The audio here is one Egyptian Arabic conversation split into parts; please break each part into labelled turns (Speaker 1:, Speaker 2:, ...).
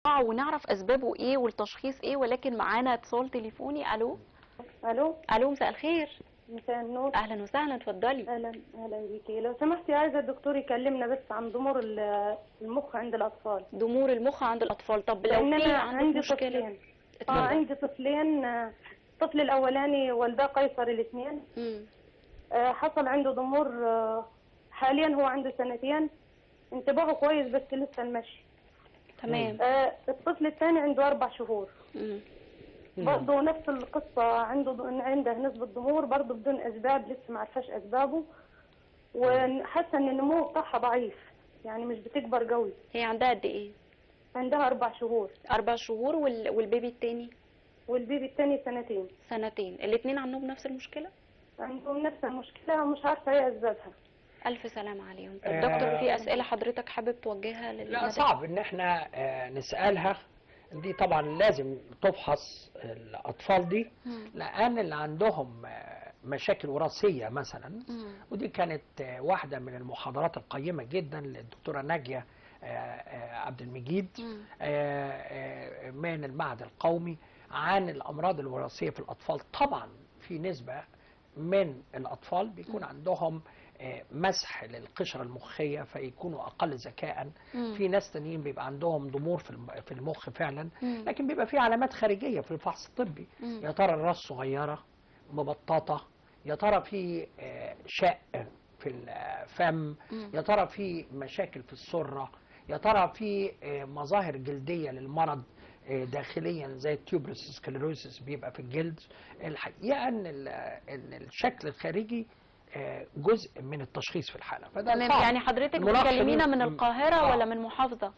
Speaker 1: نرفعه ونعرف اسبابه ايه والتشخيص ايه ولكن معانا اتصال تليفوني الو
Speaker 2: الو
Speaker 1: الو مساء الخير
Speaker 2: مساء النور
Speaker 1: اهلا وسهلا اتفضلي
Speaker 2: اهلا اهلا بيكي لو سمحتي عايزه الدكتور يكلمنا بس عن ضمور ال- المخ عند الاطفال
Speaker 1: ضمور المخ عند الاطفال طب لو
Speaker 2: لان
Speaker 1: في
Speaker 2: انا
Speaker 1: عندك
Speaker 2: عندي
Speaker 1: مشكله
Speaker 2: طفلين اه
Speaker 1: اتفضل.
Speaker 2: عندي طفلين آه، الطفل الاولاني والداه قيصر الاثنين
Speaker 1: مم.
Speaker 2: آه، حصل عنده ضمور آه، حاليا هو عنده سنتين انتباهه كويس بس لسه المشي
Speaker 1: تمام
Speaker 2: آه، الطفل الثاني عنده اربع شهور
Speaker 1: مم.
Speaker 2: برضه نفس القصة عنده عنده نسبة ضمور برضه بدون أسباب لسه ما عرفاش أسبابه وحاسة إن النمو بتاعها ضعيف يعني مش بتكبر قوي
Speaker 1: هي عندها قد ايه
Speaker 2: عندها أربع شهور
Speaker 1: اربع شهور وال... والبيبي التاني
Speaker 2: والبيبي التاني سنتين
Speaker 1: سنتين الاثنين عندهم نفس المشكله
Speaker 2: عندهم نفس المشكلة ومش عارفة إيه أسبابها
Speaker 1: الف سلام عليهم طب
Speaker 3: آه.
Speaker 1: دكتور في اسئله حضرتك حابب توجهها
Speaker 3: لا
Speaker 1: للمدام
Speaker 3: صعب ان احنا آه، نسالها دي طبعا لازم تفحص الاطفال دي
Speaker 1: مم.
Speaker 3: لان اللي عندهم آه، مشاكل وراثيه مثلا
Speaker 1: مم.
Speaker 3: ودي كانت آه، واحده من المحاضرات القيمه جدا للدكتوره ناجيه آه، آه، عبد المجيد
Speaker 1: مم.
Speaker 3: آه، آه، من المعهد القومي عن الامراض الوراثيه في الاطفال طبعا في نسبه من الاطفال بيكون عندهم آه، مسح للقشره المخيه فيكونوا اقل ذكاء
Speaker 1: مم.
Speaker 3: في ناس تانيين بيبقى عندهم ضمور في الم- في المخ فعلا
Speaker 1: مم.
Speaker 3: لكن بيبقى في علامات خارجيه في الفحص الطبي
Speaker 1: مم.
Speaker 3: يا ترى الراس صغيره مبططه يا ترى في آه، شق في الفم
Speaker 1: مم.
Speaker 3: يا ترى في مشاكل في السره يا ترى في آه، مظاهر جلديه للمرض آه، داخليا زي التيوبرس سكليروسيس بيبقى في الجلد الحقيقه ان ال- ان الشكل الخارجي آه، جزء من التشخيص في الحاله فده
Speaker 1: تمام
Speaker 3: صعب.
Speaker 1: يعني حضرتك
Speaker 3: المناقشة
Speaker 1: بتكلمينا
Speaker 3: دي-
Speaker 1: من القاهره
Speaker 3: آه.
Speaker 1: ولا من محافظه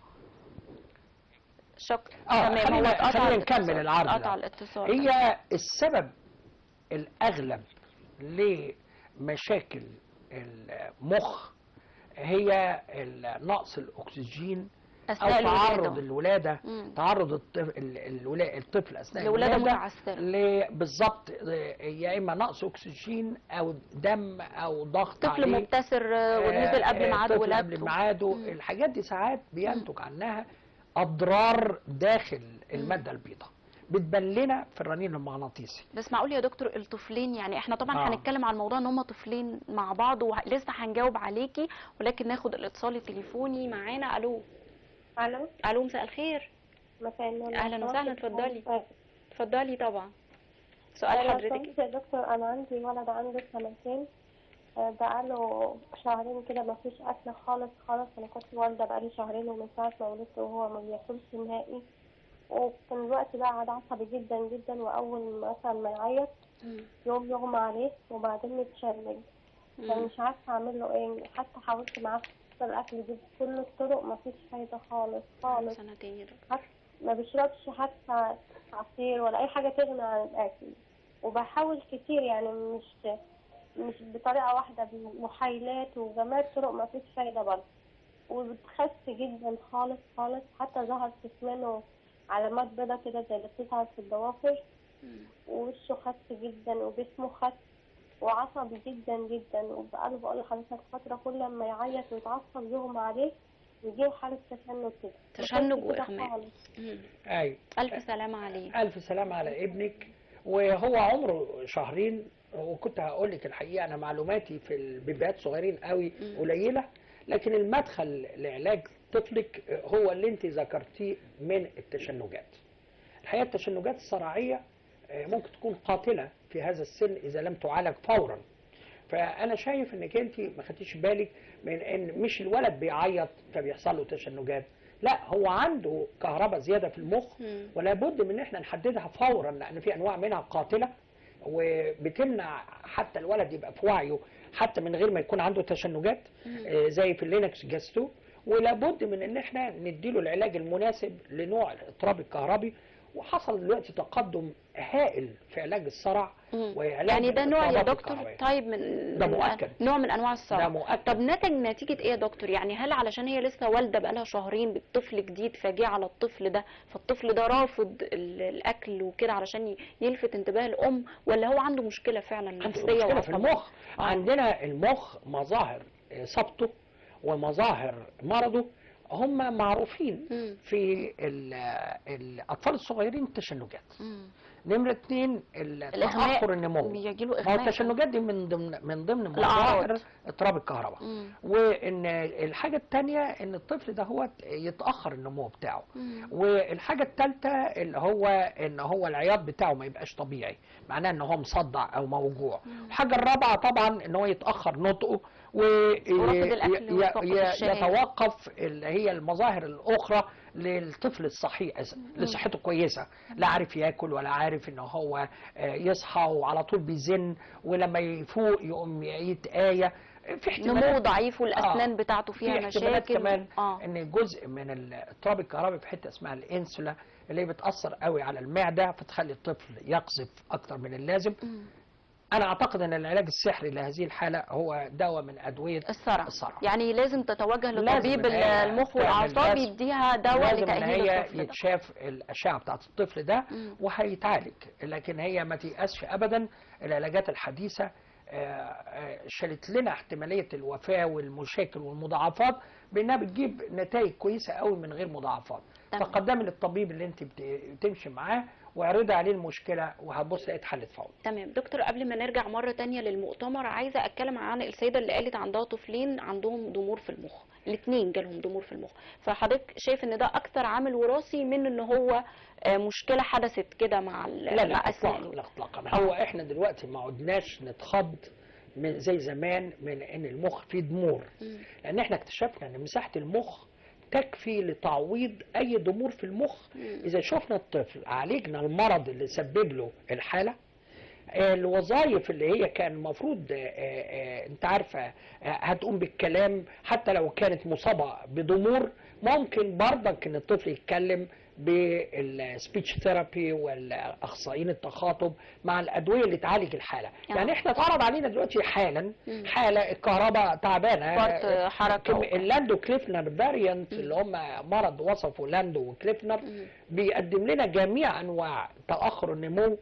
Speaker 1: شكرا
Speaker 3: اه
Speaker 1: تمام هو
Speaker 3: خلينا
Speaker 1: اتقطع
Speaker 3: خلينا
Speaker 1: الاتصال.
Speaker 3: نكمل العرض ده.
Speaker 1: اتقطع الاتصال
Speaker 3: هي السبب الاغلب لمشاكل المخ هي ال- نقص الاكسجين او
Speaker 1: اثناء
Speaker 3: تعرض
Speaker 1: الولاده
Speaker 3: الولاده
Speaker 1: مم.
Speaker 3: تعرد الطفل, الولا- الطفل اثناء
Speaker 1: الولاده
Speaker 3: الولاده
Speaker 1: متعثره
Speaker 3: ل- بالظبط يا اما نقص اكسجين او دم او ضغط
Speaker 1: طفل
Speaker 3: عليه
Speaker 1: مبتسر آه، ونزل قبل
Speaker 3: آه،
Speaker 1: ميعاد
Speaker 3: طفل
Speaker 1: ولادته
Speaker 3: قبل ميعاده
Speaker 1: مم.
Speaker 3: الحاجات دي ساعات بينتج عنها اضرار داخل الماده البيضاء بتبان لنا في الرنين المغناطيسي
Speaker 1: بس معقول يا دكتور الطفلين يعني احنا طبعا
Speaker 3: آه.
Speaker 1: هنتكلم عن الموضوع ان هم طفلين مع بعض ولسه هنجاوب عليكي ولكن ناخد الاتصال التليفوني معانا الو
Speaker 2: ألو
Speaker 1: الو مساء الخير
Speaker 2: مساء النور
Speaker 1: أهلاً وسهلاً، اتفضلي.
Speaker 2: آه،
Speaker 1: اتفضلي طبعا سؤال
Speaker 2: أنا
Speaker 1: حضرتك
Speaker 2: كنت يا دكتور أنا عندي ولد عنده سنتين آه، بقاله شهرين كده ما فيش أكل خالص خالص أنا كنت والدة بقالي شهرين ومن ساعة ما ولدت وهو ما بياكلش نهائي وكان الوقت ده قعد عصبي جدا جدا وأول مثلا ما يعيط
Speaker 1: مم.
Speaker 2: يوم يغمى عليه وبعدين يتشنج فأنا
Speaker 1: مم.
Speaker 2: مش عارفة أعمل له إيه حتى حاولت معاه في الأكل دي بكل الطرق ما فيش فايدة خالص خالص
Speaker 1: سنتين يا دكتور
Speaker 2: حتى ما بيشربش حتى عصير ولا اي حاجه تغني عن الاكل وبحاول كتير يعني مش مش بطريقه واحده بمحايلات وجميع الطرق ما فيش فايده برضه وبتخس جدا خالص خالص حتى ظهر في اسنانه علامات بيضة كده زي اللي بتظهر في الضوافر
Speaker 1: مم.
Speaker 2: ووشه خس جدا وجسمه خس وعصبي جدا جدا وبقاله بقول لحضرتك فترة كل ما يعيط ويتعصب يغمى عليه يجيله حالة تشنج كده
Speaker 1: تشنج
Speaker 2: يخس كده
Speaker 1: وإغماء.
Speaker 2: خالص.
Speaker 1: مم.
Speaker 3: اي
Speaker 1: الف سلامه عليه
Speaker 3: الف سلام على ابنك وهو عمره شهرين وكنت هقول لك الحقيقه انا معلوماتي في البيبيات صغيرين قوي
Speaker 1: مم.
Speaker 3: قليله لكن المدخل لعلاج طفلك هو اللي انت ذكرتيه من التشنجات الحقيقه التشنجات الصرعيه آه، ممكن تكون قاتله في هذا السن اذا لم تعالج فورا فانا شايف انك انت ما خدتيش بالك من ان مش الولد بيعيط فبيحصل له تشنجات لا هو عنده كهرباء زياده في المخ
Speaker 1: مم.
Speaker 3: ولا بد من ان احنا نحددها فورا لان في انواع منها قاتله وبتمنع حتى الولد يبقى في وعيه حتى من غير ما يكون عنده تشنجات آه، زي في اللينكس جاستو ولا بد من ان احنا نديله العلاج المناسب لنوع الاضطراب الكهربي وحصل دلوقتي تقدم هائل في علاج الصرع
Speaker 1: مم.
Speaker 3: وعلاج
Speaker 1: يعني ده نوع يا
Speaker 3: الاضطرابات
Speaker 1: دكتور
Speaker 3: الكهربية.
Speaker 1: طيب من
Speaker 3: ده
Speaker 1: من-
Speaker 3: مؤكد.
Speaker 1: نوع من انواع الصرع
Speaker 3: ده مؤكد.
Speaker 1: طب نتج نتيجه ايه يا دكتور يعني هل علشان هي لسه والده بقالها شهرين بالطفل جديد فجه على الطفل ده فالطفل ده رافض ال- الاكل وكده علشان ي- يلفت انتباه الام ولا هو عنده مشكله فعلا
Speaker 3: عنده
Speaker 1: نفسيه
Speaker 3: مشكله في
Speaker 1: وعصبية؟
Speaker 3: المخ
Speaker 1: آه.
Speaker 3: عندنا المخ مظاهر اصابته ومظاهر مرضه هم معروفين
Speaker 1: مم.
Speaker 3: في ال- الاطفال الصغيرين التشنجات
Speaker 1: مم.
Speaker 3: نمره اثنين
Speaker 1: الإغماء
Speaker 3: تاخر النمو
Speaker 1: بيجي له
Speaker 3: ما هو
Speaker 1: اغماء
Speaker 3: التشنجات دي من ضمن من ضمن
Speaker 1: الأعراض.
Speaker 3: مظاهر اضطراب الكهرباء
Speaker 1: مم.
Speaker 3: وان الحاجه الثانيه ان الطفل ده هو يتاخر النمو بتاعه
Speaker 1: مم.
Speaker 3: والحاجه الثالثه اللي هو ان هو العياط بتاعه ما يبقاش طبيعي معناه ان هو مصدع او موجوع الحاجه الرابعه طبعا ان هو يتاخر نطقه
Speaker 1: ورفض الأكل وتوقف الشهية.
Speaker 3: ويتوقف اللي هي المظاهر الاخرى للطفل الصحي اللي صحته كويسه لا عارف ياكل ولا عارف ان هو آه، يصحى وعلى طول بيزن ولما يفوق يقوم يتآية في احتمالات
Speaker 1: نمو ضعيف والاسنان
Speaker 3: آه.
Speaker 1: بتاعته
Speaker 3: في
Speaker 1: فيها
Speaker 3: احتمالات
Speaker 1: مشاكل
Speaker 3: كمان
Speaker 1: اه
Speaker 3: ان جزء من الاضطراب الكهربي في حته اسمها الانسولا اللي هي بتاثر قوي على المعده فتخلي الطفل يقذف اكتر من اللازم
Speaker 1: مم.
Speaker 3: انا اعتقد ان العلاج السحري لهذه الحاله هو دواء من ادويه
Speaker 1: الصرع
Speaker 3: الصرع
Speaker 1: يعني لازم تتوجه
Speaker 3: لازم
Speaker 1: لطبيب
Speaker 3: إن هي
Speaker 1: المخ
Speaker 3: تعمل
Speaker 1: والاعصاب
Speaker 3: بس-
Speaker 1: يديها دواء
Speaker 3: لازم ان
Speaker 1: لتاهيل
Speaker 3: هي
Speaker 1: الطفل ده
Speaker 3: يتشاف الاشعه بتاعت الطفل ده
Speaker 1: مم.
Speaker 3: وهيتعالج لكن هي ما تيأسش ابدا العلاجات الحديثه آه، آه، شالت لنا احتماليه الوفاه والمشاكل والمضاعفات بانها بتجيب نتائج كويسه قوي من غير مضاعفات
Speaker 1: تمام.
Speaker 3: تقدمي للطبيب اللي انت بت- بتمشي معاه واعرضي عليه المشكله وهتبص لقيت حل فوري
Speaker 1: تمام دكتور قبل ما نرجع مرة تانية للمؤتمر عايزة أتكلم عن السيدة اللي قالت عندها طفلين عندهم ضمور في المخ الاثنين جالهم ضمور في المخ فحضرتك شايف ان ده أكثر عامل وراثي من ان هو آه، مشكلة حدثت كده مع ال-
Speaker 3: لا لا
Speaker 1: مع
Speaker 3: اطلاقا
Speaker 1: أسنانه
Speaker 3: لا اطلاقا هو احنا دلوقتي ما عدناش نتخض من زي زمان من ان المخ فيه ضمور
Speaker 1: مم.
Speaker 3: لان احنا اكتشفنا ان مساحه المخ تكفي لتعويض اي ضمور في المخ
Speaker 1: مم.
Speaker 3: اذا شفنا الطفل عالجنا المرض اللي سبب له الحاله الوظائف اللي هي كان المفروض آه، آه، انت عارفه آه، هتقوم بالكلام حتى لو كانت مصابه بضمور ممكن برضك ان الطفل يتكلم بالسبيتش ثيرابي والاخصائيين التخاطب مع الادويه اللي تعالج الحاله
Speaker 1: آه.
Speaker 3: يعني احنا اتعرض علينا دلوقتي حالا
Speaker 1: مم.
Speaker 3: حاله الكهرباء تعبانه
Speaker 1: فرط حركة
Speaker 3: كم- اللاندو كليفنر فاريانت اللي هم مرض وصفه لاندو وكليفنر
Speaker 1: مم.
Speaker 3: بيقدم لنا جميع انواع تاخر النمو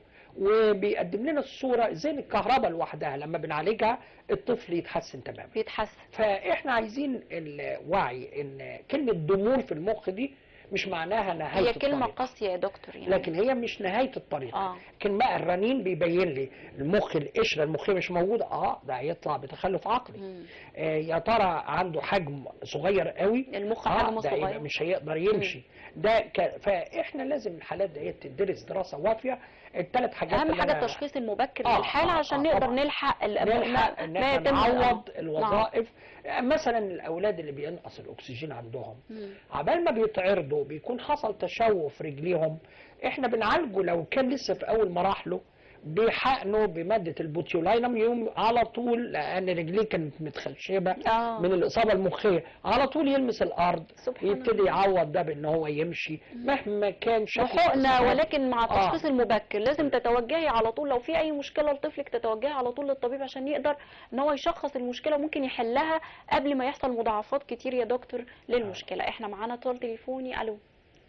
Speaker 3: وبيقدم لنا الصوره زي الكهرباء لوحدها لما بنعالجها الطفل يتحسن تماما
Speaker 1: بيتحسن
Speaker 3: فاحنا عايزين الوعي ان كلمه ضمور في المخ دي مش معناها نهايه
Speaker 1: هي كلمة
Speaker 3: الطريق.
Speaker 1: قاسية يا دكتور يعني
Speaker 3: لكن هي مش نهايه الطريق
Speaker 1: اه
Speaker 3: لكن بقى الرنين بيبين لي المخ القشره المخيه مش موجوده اه ده هيطلع بتخلف عقلي
Speaker 1: مم.
Speaker 3: آه يا ترى عنده حجم صغير قوي
Speaker 1: المخ
Speaker 3: آه
Speaker 1: حجمه
Speaker 3: ده يبقى
Speaker 1: صغير
Speaker 3: مش هيقدر يمشي ده ك... فاحنا لازم الحالات دي تدرس دراسه وافيه الثلاث حاجات
Speaker 1: اهم
Speaker 3: اللي
Speaker 1: حاجه
Speaker 3: أنا-
Speaker 1: التشخيص المبكر
Speaker 3: آه،
Speaker 1: للحاله
Speaker 3: آه،
Speaker 1: عشان
Speaker 3: آه،
Speaker 1: نقدر
Speaker 3: طبعاً.
Speaker 1: نلحق ال-
Speaker 3: نلحق
Speaker 1: ما-
Speaker 3: ان
Speaker 1: ما
Speaker 3: احنا
Speaker 1: يتم
Speaker 3: نعوض
Speaker 1: آه.
Speaker 3: الوظائف مثلا الاولاد اللي بينقص الاكسجين عندهم
Speaker 1: مم.
Speaker 3: عبال ما بيتعرضوا بيكون حصل تشوه في رجليهم احنا بنعالجه لو كان لسه في اول مراحله بحقنه بماده البوتيولاينم يوم على طول لان رجليه كانت متخشبه
Speaker 1: آه.
Speaker 3: من الاصابه المخيه على طول يلمس الارض
Speaker 1: سبحان
Speaker 3: يبتدي
Speaker 1: الله.
Speaker 3: يعوض ده بان هو يمشي مهما كان شكل
Speaker 1: وحقنه
Speaker 3: الإصابات.
Speaker 1: ولكن مع
Speaker 3: آه.
Speaker 1: التشخيص المبكر لازم تتوجهي على طول لو في اي مشكله لطفلك تتوجهي على طول للطبيب عشان يقدر ان هو يشخص المشكله وممكن يحلها قبل ما يحصل مضاعفات كتير يا دكتور للمشكله احنا معانا اتصال تليفوني الو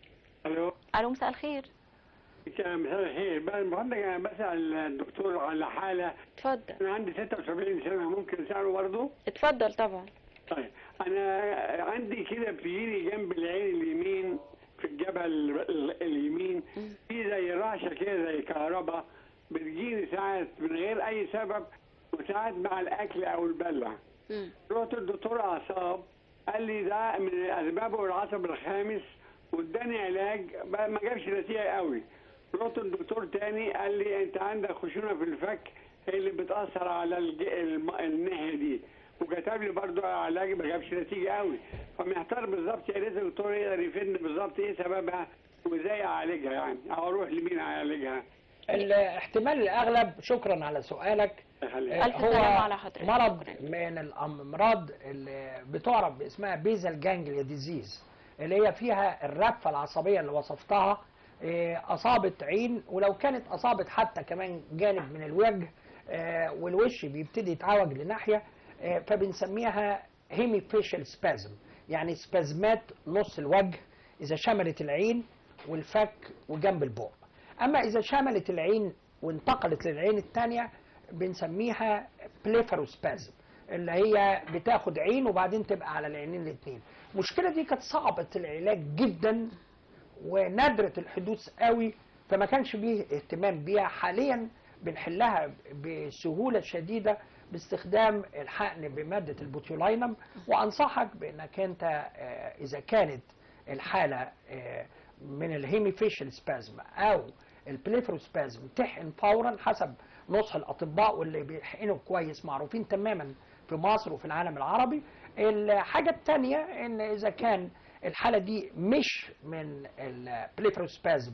Speaker 4: الو
Speaker 1: الو مساء الخير
Speaker 4: مساء الخير بقى المفروض انا بسال الدكتور على حاله
Speaker 1: اتفضل
Speaker 4: انا عندي 76 سنه ممكن اساله برضه
Speaker 1: اتفضل طبعا
Speaker 4: طيب انا عندي كده بتجيلي جنب العين اليمين في الجبهه ال- ال- اليمين
Speaker 1: مم.
Speaker 4: في زي رعشه كده زي كهرباء بتجيني ساعات من غير اي سبب وساعات مع الاكل او البلع
Speaker 1: مم.
Speaker 4: رحت الدكتور اعصاب قال لي ده من اسبابه العصب الخامس واداني علاج بقى ما جابش نتيجه قوي رحت الدكتور تاني قال لي انت عندك خشونه في الفك هي اللي بتاثر على الج... الم... الناحيه دي وكتب لي برضه علاج ما جابش نتيجه قوي فمحتار بالظبط يا ريت الدكتور يقدر يفيدني بالظبط ايه سببها وازاي اعالجها يعني او اروح لمين اعالجها
Speaker 3: الاحتمال الاغلب شكرا على سؤالك
Speaker 4: يخليك.
Speaker 1: ألف
Speaker 3: هو
Speaker 1: سلامة على حضرتك.
Speaker 3: مرض
Speaker 1: شكراً.
Speaker 3: من الامراض اللي بتعرف باسمها بيزل جانجليا ديزيز اللي هي فيها الرفه العصبيه اللي وصفتها إيه، اصابت عين ولو كانت اصابت حتى كمان جانب من الوجه آه، والوش بيبتدي يتعوج لناحيه آه، فبنسميها هيمي فيشل سبازم يعني سبازمات نص الوجه اذا شملت العين والفك وجنب البق اما اذا شملت العين وانتقلت للعين الثانيه بنسميها بليفروسبازم اللي هي بتاخد عين وبعدين تبقى على العينين الاثنين المشكله دي كانت صعبه العلاج جدا ونادره الحدوث قوي فما كانش بيه اهتمام بيها حاليا بنحلها بسهوله شديده باستخدام الحقن بماده البوتيولاينم وانصحك بانك انت آه، اذا كانت الحاله آه، من الهيميفيشال سبازم او البليفروسبازم تحقن فورا حسب نصح الاطباء واللي بيحقنوا كويس معروفين تماما في مصر وفي العالم العربي الحاجه الثانيه ان اذا كان الحاله دي مش من البليفروسبازم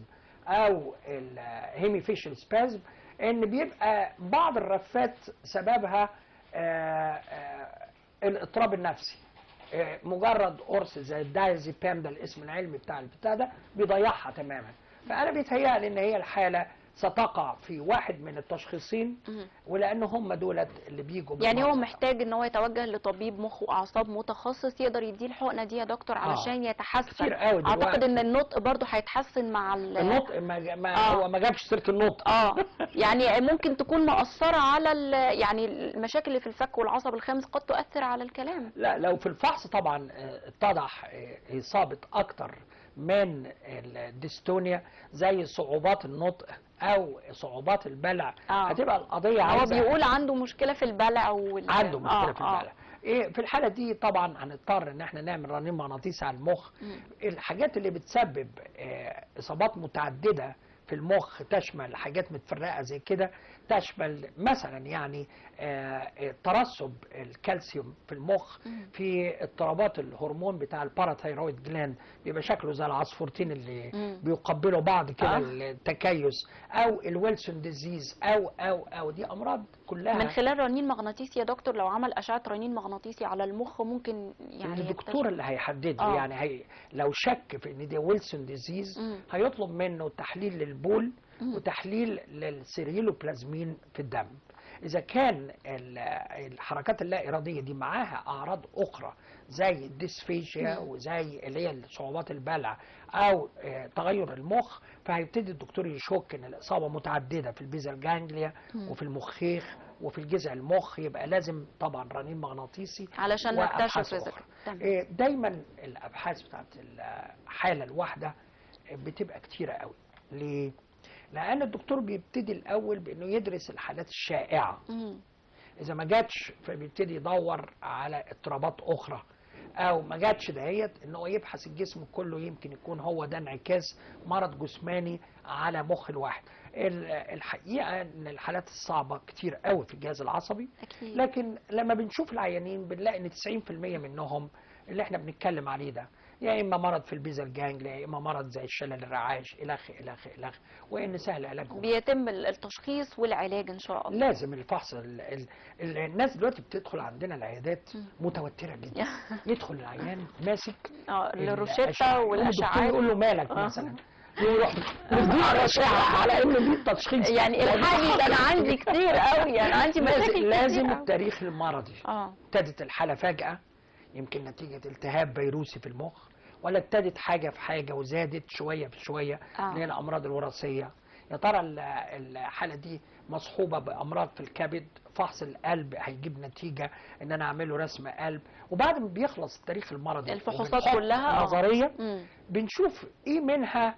Speaker 3: او الهيميفيشال سبازم ان بيبقى بعض الرفات سببها آه، آه، الاضطراب النفسي آه، مجرد قرص زي الدايزيبام ده الاسم العلمي بتاع البتاع ده بيضيعها تماما فانا بيتهيألي ان هي الحاله ستقع في واحد من التشخيصين
Speaker 1: مم.
Speaker 3: ولان هم دولت اللي بيجوا
Speaker 1: يعني هو
Speaker 3: بالمنظر.
Speaker 1: محتاج ان هو يتوجه لطبيب مخ واعصاب متخصص يقدر يديه الحقنه دي يا دكتور علشان يتحسن
Speaker 3: كتير قوي
Speaker 1: اعتقد
Speaker 3: دلوقتي.
Speaker 1: ان النطق برضه هيتحسن مع ال-
Speaker 3: النطق ما, ما
Speaker 1: آه.
Speaker 3: هو ما جابش سيره النطق
Speaker 1: اه يعني ممكن تكون مأثرة على ال- يعني المشاكل اللي في الفك والعصب الخامس قد تؤثر على الكلام
Speaker 3: لا لو في الفحص طبعا آه، اتضح آه، اصابه اكتر من الديستونيا زي صعوبات النطق او صعوبات البلع
Speaker 1: آه.
Speaker 3: هتبقى القضيه
Speaker 1: هو
Speaker 3: عايزة-
Speaker 1: بيقول عنده مشكلة في البلع وال...
Speaker 3: عنده مشكله
Speaker 1: آه،
Speaker 3: في
Speaker 1: آه.
Speaker 3: البلع إيه في الحاله دي طبعا هنضطر ان احنا نعمل رنين مغناطيسي على المخ
Speaker 1: مم.
Speaker 3: الحاجات اللي بتسبب آه، اصابات متعدده في المخ تشمل حاجات متفرقه زي كده تشمل مثلا يعني آه، آه، ترسب الكالسيوم في المخ
Speaker 1: مم.
Speaker 3: في اضطرابات الهرمون بتاع الباراثايرويد جلاند بيبقى شكله زي العصفورتين اللي
Speaker 1: مم.
Speaker 3: بيقبلوا بعض كده
Speaker 1: آه.
Speaker 3: التكيس او الويلسون ديزيز او او او دي امراض كلها
Speaker 1: من خلال رنين مغناطيسي يا دكتور لو عمل أشعة رنين مغناطيسي على المخ ممكن يعني
Speaker 3: يعني الدكتور اللي هيحدد له
Speaker 1: آه.
Speaker 3: يعني هي لو شك في ان دي ويلسون ديزيز
Speaker 1: مم.
Speaker 3: هيطلب منه تحليل للبول
Speaker 1: مم.
Speaker 3: وتحليل للسيريلوبلازمين في الدم اذا كان ال- الحركات اللا اراديه دي معاها اعراض اخرى زي الديسفيجيا
Speaker 1: مم.
Speaker 3: وزي اللي هي صعوبات البلع او آه، تغير المخ فهيبتدي الدكتور يشك ان الاصابه متعدده في البيزال جانجليا
Speaker 1: مم.
Speaker 3: وفي المخيخ وفي الجذع المخ يبقى لازم طبعا رنين مغناطيسي
Speaker 1: علشان
Speaker 3: وأبحاث
Speaker 1: نكتشف إذا
Speaker 3: أخرى.
Speaker 1: كان- تمام.
Speaker 3: إيه، دايما الابحاث بتاعت الحاله الواحده بتبقى كتيره قوي ليه لان الدكتور بيبتدي الاول بانه يدرس الحالات الشائعه
Speaker 1: مم.
Speaker 3: اذا ما جاتش فبيبتدي يدور على اضطرابات اخرى او ما جاتش دهيت ان هو يبحث الجسم كله يمكن يكون هو ده انعكاس مرض جسماني على مخ الواحد ال- الحقيقه ان الحالات الصعبه كتير قوي في الجهاز العصبي
Speaker 1: أكيد
Speaker 3: لكن لما بنشوف العيانين بنلاقي ان 90% منهم اللي احنا بنتكلم عليه ده يا اما مرض في البيزل جانجليا يا اما مرض زي الشلل الرعاش الخ الخ الخ وان سهل علاجهم
Speaker 1: بيتم ال- التشخيص والعلاج إن شاء الله
Speaker 3: لازم الفحص ال ال ال الناس دلوقتي بتدخل عندنا العيادات متوتره جدا يدخل العيان ماسك
Speaker 1: اه
Speaker 3: الأشعة.
Speaker 1: الروشتة
Speaker 3: يقوم الدكتور
Speaker 1: والأشعاعات
Speaker 3: يقول له مالك
Speaker 1: آه.
Speaker 3: مثلا يروح يديه الاشعه على ان دي التشخيص
Speaker 1: يعني الحقني ده أنا عندي كتير قوي أنا عندي مشاكل
Speaker 3: لازم,
Speaker 1: كتير
Speaker 3: لازم
Speaker 1: أوي.
Speaker 3: التاريخ المرضي
Speaker 1: اه
Speaker 3: ابتدت الحالة فجأة يمكن نتيجة التهاب فيروسي في المخ ولا ابتدت حاجة في حاجة وزادت شوية في شوية
Speaker 1: آه.
Speaker 3: اللي هي الأمراض الوراثية يا ترى ال- الحالة دي مصحوبة بأمراض في الكبد فحص القلب هيجيب نتيجة إن أنا أعمل له رسم قلب وبعد ما بيخلص التاريخ المرضي
Speaker 1: الفحوصات
Speaker 3: وبنحط
Speaker 1: كلها، آه.
Speaker 3: نظرية
Speaker 1: مم.
Speaker 3: بنشوف إيه منها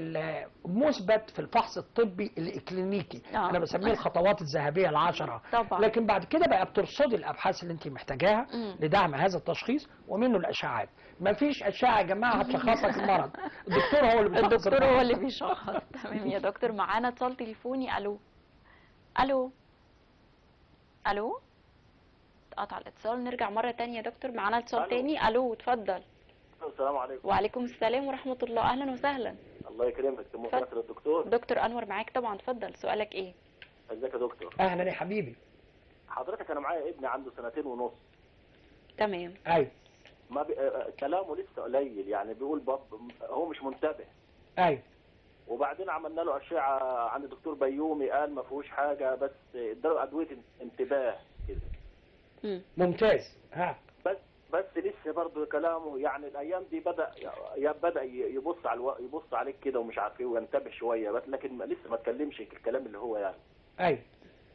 Speaker 3: المثبت في الفحص الطبي الإكلينيكي
Speaker 1: آه.
Speaker 3: أنا بسميه الخطوات الذهبية العشرة
Speaker 1: طبعا.
Speaker 3: لكن بعد كده بقى بترصدي الابحاث اللي انت محتاجاها
Speaker 1: مم.
Speaker 3: لدعم هذا التشخيص ومنه الاشعاعات ما فيش اشعه يا جماعه هتشخص لك المرض الدكتور هو اللي بيشخص
Speaker 1: الدكتور
Speaker 3: المرض.
Speaker 1: هو اللي بيشخص تمام يا دكتور معانا اتصال تليفوني الو الو الو قطع الاتصال نرجع مره تانية يا دكتور معانا اتصال
Speaker 5: ألو.
Speaker 1: تاني الو اتفضل
Speaker 5: السلام عليكم
Speaker 1: وعليكم السلام ورحمه الله اهلا وسهلا
Speaker 5: الله يكرمك
Speaker 1: اتفضل.
Speaker 5: مباشر الدكتور
Speaker 1: دكتور انور معاك طبعا اتفضل سؤالك ايه
Speaker 5: ازيك يا دكتور
Speaker 3: اهلا يا حبيبي
Speaker 5: حضرتك انا معايا ابني عنده سنتين ونص
Speaker 1: تمام
Speaker 3: ايوه
Speaker 5: ما بي... آه، كلامه لسه قليل يعني بيقول باب هو مش منتبه
Speaker 3: ايوه
Speaker 5: وبعدين عملنا له اشعه عند دكتور بيومي قال ما فيهوش حاجه بس اداله ادويه انتباه كده
Speaker 1: مم.
Speaker 3: ممتاز ها
Speaker 5: بس بس لسه برضه كلامه يعني الايام دي بدا يا بدا يبص على الو... يبص عليك كده ومش عارف ايه وينتبه شويه بس لكن ما- لسه ما اتكلمش الكلام اللي هو يعني
Speaker 3: ايوه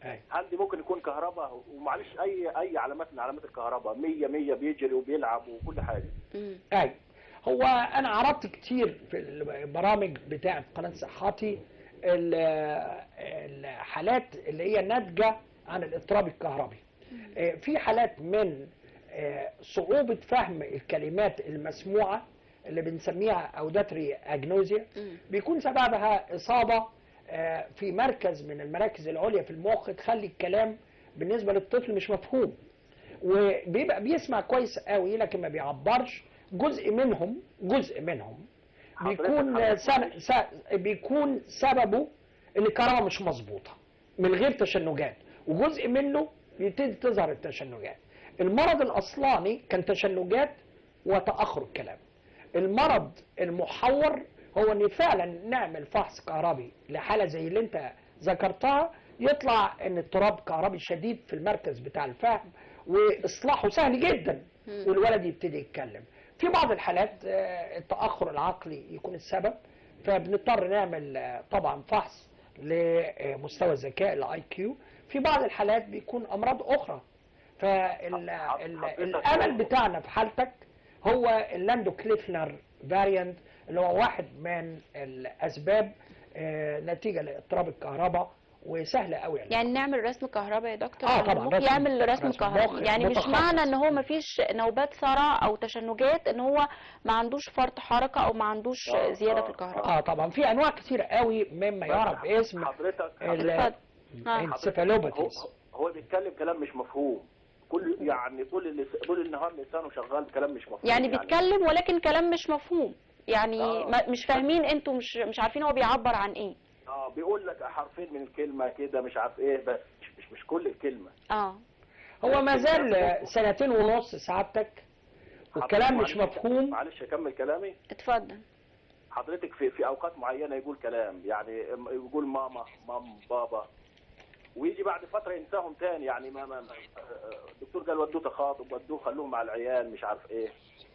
Speaker 3: أي.
Speaker 5: عندي ممكن يكون كهرباء ومعلش اي اي علامات من علامات الكهرباء 100 100 بيجري وبيلعب وكل حاجه
Speaker 1: مم.
Speaker 3: اي هو انا عرضت كتير في البرامج بتاعه قناه صحاتي ال- الحالات اللي هي ناتجه عن الاضطراب الكهربي آه، في حالات من آه، صعوبه فهم الكلمات المسموعه اللي بنسميها اوداتري اجنوزيا
Speaker 1: مم.
Speaker 3: بيكون سببها اصابه آه، في مركز من المراكز العليا في المخ تخلي الكلام بالنسبه للطفل مش مفهوم وبيبقى بيسمع كويس قوي لكن ما بيعبرش جزء منهم جزء منهم بيكون
Speaker 5: حضرتك-
Speaker 3: سن... س... بيكون سببه ان الكهرباء مش مظبوطه من غير تشنجات وجزء منه يبتدي تظهر التشنجات المرض الاصلاني كان تشنجات وتاخر الكلام المرض المحور هو ان فعلا نعمل فحص كهربي لحاله زي اللي انت ذكرتها يطلع ان اضطراب كهربي شديد في المركز بتاع الفهم واصلاحه سهل جدا
Speaker 1: مم.
Speaker 3: والولد يبتدي يتكلم في بعض الحالات آه، التاخر العقلي يكون السبب فبنضطر نعمل آه، طبعا فحص لمستوى الذكاء الاي كيو في بعض الحالات بيكون امراض اخرى فالامل بتاعنا في حالتك هو اللاندو كليفنر فاريانت اللي هو واحد من الاسباب آه، نتيجه لاضطراب الكهرباء وسهل قوي يعني
Speaker 1: يعني نعمل رسم كهرباء يا دكتور
Speaker 3: آه
Speaker 1: على
Speaker 3: طبعاً،
Speaker 1: المخ؟
Speaker 3: رسم-
Speaker 1: يعمل رسم
Speaker 3: رسم
Speaker 1: كهرباء
Speaker 3: مخ
Speaker 1: يعني مش
Speaker 3: متخصص.
Speaker 1: معنى ان هو ما فيش نوبات صرع او تشنجات ان هو ما عندوش فرط حركه او ما عندوش
Speaker 5: آه،
Speaker 1: زياده
Speaker 5: آه،
Speaker 1: في الكهرباء
Speaker 3: اه طبعا في انواع كتير قوي مما يعرف باسم
Speaker 5: حضرتك
Speaker 3: ال-
Speaker 1: اتفضل. آه.
Speaker 5: هو
Speaker 3: الانسفالوباثيز
Speaker 5: هو بيتكلم كلام مش مفهوم كل يعني طول اللس- طول النهار لسانه شغال كلام مش مفهوم
Speaker 1: يعني بيتكلم ولكن كلام مش مفهوم يعني
Speaker 5: آه.
Speaker 1: ما مش فاهمين انتوا مش مش عارفين هو بيعبر عن ايه
Speaker 5: اه بيقول لك حرفين من الكلمه كده مش عارف ايه بس مش مش, مش كل الكلمه
Speaker 1: اه
Speaker 3: هو ما زال سنتين ونص سعادتك والكلام مش
Speaker 5: معلش-
Speaker 3: مفهوم
Speaker 5: معلش اكمل كلامي
Speaker 1: اتفضل
Speaker 5: حضرتك في في اوقات معينه يقول كلام يعني يقول ماما مام بابا ويجي بعد فتره ينساهم تاني يعني ما ما ما- الدكتور قال ودوه تخاطب ودوه خلوه مع العيال مش عارف ايه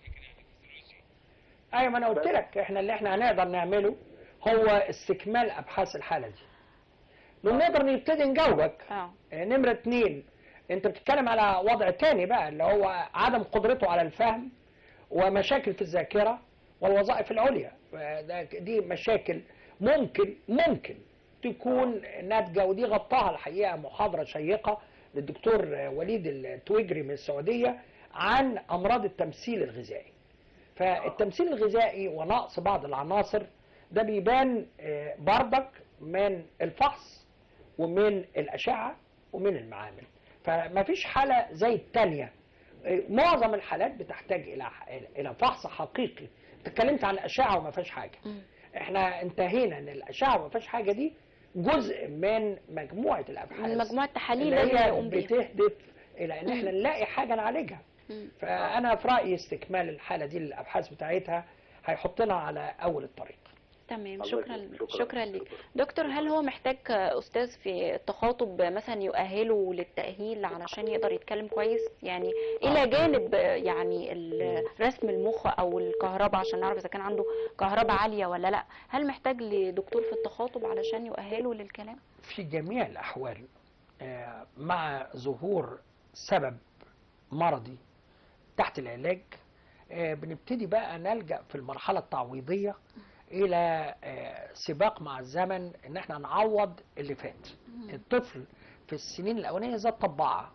Speaker 3: ايوه ما انا قلت لك احنا اللي احنا هنقدر نعمله هو استكمال ابحاث الحاله دي لو نقدر نبتدي نجاوبك
Speaker 1: اه
Speaker 3: آه، نمرة اتنين انت بتتكلم على وضع تاني بقى اللي هو عدم قدرته على الفهم ومشاكل في الذاكرة والوظائف العليا ده- دي مشاكل ممكن ممكن تكون ناتجة ودي غطاها الحقيقة محاضرة شيقة للدكتور وليد التويجري من السعودية عن أمراض التمثيل الغذائي فالتمثيل الغذائي ونقص بعض العناصر ده بيبان آه، بردك من الفحص ومن الأشعة ومن المعامل فما فيش حالة زي التانية آه، معظم الحالات بتحتاج إلى إلى فحص حقيقي اتكلمت عن الأشعة وما فيهاش حاجة
Speaker 1: مم.
Speaker 3: احنا انتهينا ان الأشعة وما فيهاش حاجة دي جزء من مجموعة الأبحاث
Speaker 1: من مجموعه تحاليل
Speaker 3: اللي
Speaker 1: لازم
Speaker 3: هي
Speaker 1: يقوم بيها
Speaker 3: بتهدف إلى ان احنا نلاقي حاجة نعالجها
Speaker 1: مم.
Speaker 3: فانا في رايي استكمال الحاله دي للابحاث بتاعتها هيحطنا على اول الطريق
Speaker 1: تمام
Speaker 5: الله
Speaker 1: شكرا
Speaker 5: يكرمك.
Speaker 1: شكرا,
Speaker 5: شكراً.
Speaker 1: شكرا لك
Speaker 5: شكراً.
Speaker 1: دكتور هل هو محتاج استاذ في التخاطب مثلا يؤهله للتاهيل علشان يقدر يتكلم كويس يعني الى جانب يعني ال- رسم المخ او الكهرباء عشان نعرف اذا كان عنده كهرباء عاليه ولا لا هل محتاج لدكتور في التخاطب علشان يؤهله للكلام
Speaker 3: في جميع الاحوال آه، مع ظهور سبب مرضي تحت العلاج آه، بنبتدي بقى نلجا في المرحله التعويضيه الى آه، سباق مع الزمن ان احنا نعوض اللي فات الطفل في السنين الاولانيه زي الطباعه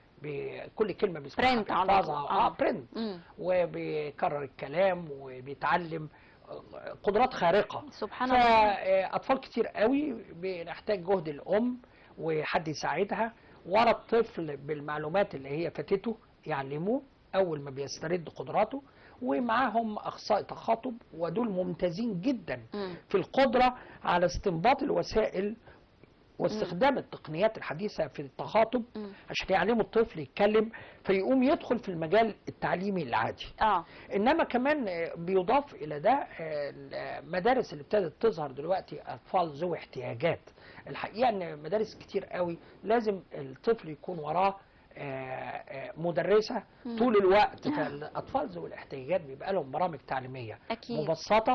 Speaker 3: بكل كلمه بيسمعها
Speaker 1: برنت على
Speaker 3: بيحفظها
Speaker 1: طول.
Speaker 3: اه
Speaker 1: آه.
Speaker 3: برنت
Speaker 1: مم.
Speaker 3: وبيكرر الكلام وبيتعلم قدرات خارقة
Speaker 1: سبحان الله
Speaker 3: فأطفال كتير قوي بنحتاج جهد الأم وحد يساعدها ورا الطفل بالمعلومات اللي هي فاتته يعلموه أول ما بيسترد قدراته ومعاهم أخصائي تخاطب ودول ممتازين جدا
Speaker 1: مم.
Speaker 3: في القدرة على استنباط الوسائل واستخدام التقنيات الحديثة في التخاطب
Speaker 1: مم.
Speaker 3: عشان يعلموا الطفل يتكلم فيقوم يدخل في المجال التعليمي العادي
Speaker 1: اه
Speaker 3: انما كمان آه، بيضاف الى ده آه، المدارس اللي ابتدت تظهر دلوقتي اطفال ذوي احتياجات الحقيقه ان مدارس كتير قوي لازم الطفل يكون وراه آه، آه، مدرسه
Speaker 1: مم.
Speaker 3: طول الوقت فالاطفال ذوي الاحتياجات بيبقى لهم برامج تعليميه
Speaker 1: اكيد
Speaker 3: مبسطه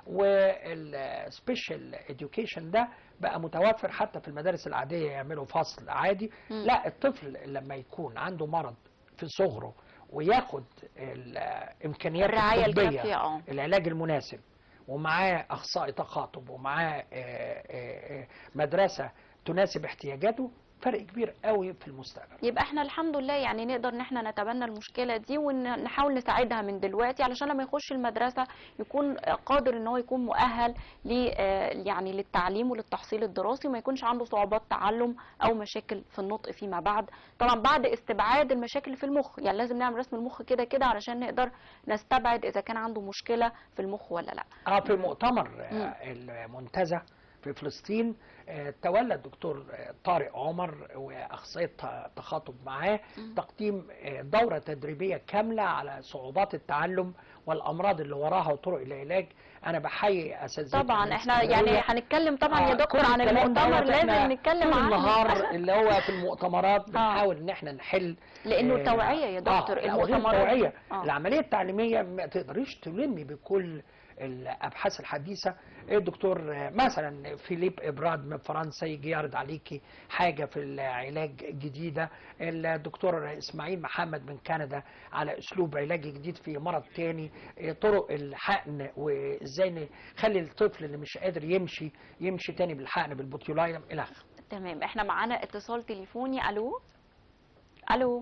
Speaker 3: والسبيشال اديوكيشن ده بقى متوفر حتى في المدارس العاديه يعملوا فصل عادي
Speaker 1: مم.
Speaker 3: لا الطفل لما يكون عنده مرض في صغره وياخد الامكانيات
Speaker 1: الرعايه
Speaker 3: الطبيه
Speaker 1: الكافيه اه
Speaker 3: العلاج المناسب ومعاه اخصائي تخاطب ومعاه آه، آه، آه، مدرسه تناسب احتياجاته فرق كبير قوي في المستقبل
Speaker 1: يبقى احنا الحمد لله يعني نقدر ان احنا نتبنى المشكله دي ونحاول نساعدها من دلوقتي علشان لما يخش المدرسه يكون قادر ان هو يكون مؤهل ل آه، يعني للتعليم وللتحصيل الدراسي وما يكونش عنده صعوبات تعلم او مشاكل في النطق فيما بعد طبعا بعد استبعاد المشاكل اللي في المخ يعني لازم نعمل رسم المخ كده كده علشان نقدر نستبعد اذا كان عنده مشكله في المخ ولا لا
Speaker 3: اه في مؤتمر آه،
Speaker 1: مم.
Speaker 3: المنتزه في فلسطين آه، تولى الدكتور آه، طارق عمر واخصائيه ت- تخاطب معاه
Speaker 1: مم.
Speaker 3: تقديم آه، دوره تدريبيه كامله على صعوبات التعلم والامراض اللي وراها وطرق العلاج انا بحيي اساتذتنا
Speaker 1: طبعا احنا يعني
Speaker 3: الاستمرارية.
Speaker 1: هنتكلم طبعا يا
Speaker 3: آه،
Speaker 1: دكتور
Speaker 3: كل
Speaker 1: عن
Speaker 3: الكلام
Speaker 1: المؤتمر
Speaker 3: دوت إحنا
Speaker 1: لازم نتكلم
Speaker 3: طول
Speaker 1: عنه
Speaker 3: النهار اللي هو في المؤتمرات بنحاول ان احنا نحل
Speaker 1: لانه
Speaker 3: آه،
Speaker 1: التوعيه يا دكتور
Speaker 3: آه لا، وغير
Speaker 1: المؤتمرات
Speaker 3: التوعيه
Speaker 1: آه.
Speaker 3: العمليه التعليميه ما تقدريش تلمي بكل الابحاث الحديثه الدكتور آه، مثلا فيليب ابراد من فرنسا يجي يعرض عليكي حاجه في العلاج جديده الدكتور اسماعيل محمد من كندا على اسلوب علاج جديد في مرض تاني آه، طرق الحقن وازاي نخلي الطفل اللي مش قادر يمشي يمشي تاني بالحقن بالبوتيولاينم الى اخره
Speaker 1: تمام احنا معانا اتصال تليفوني الو الو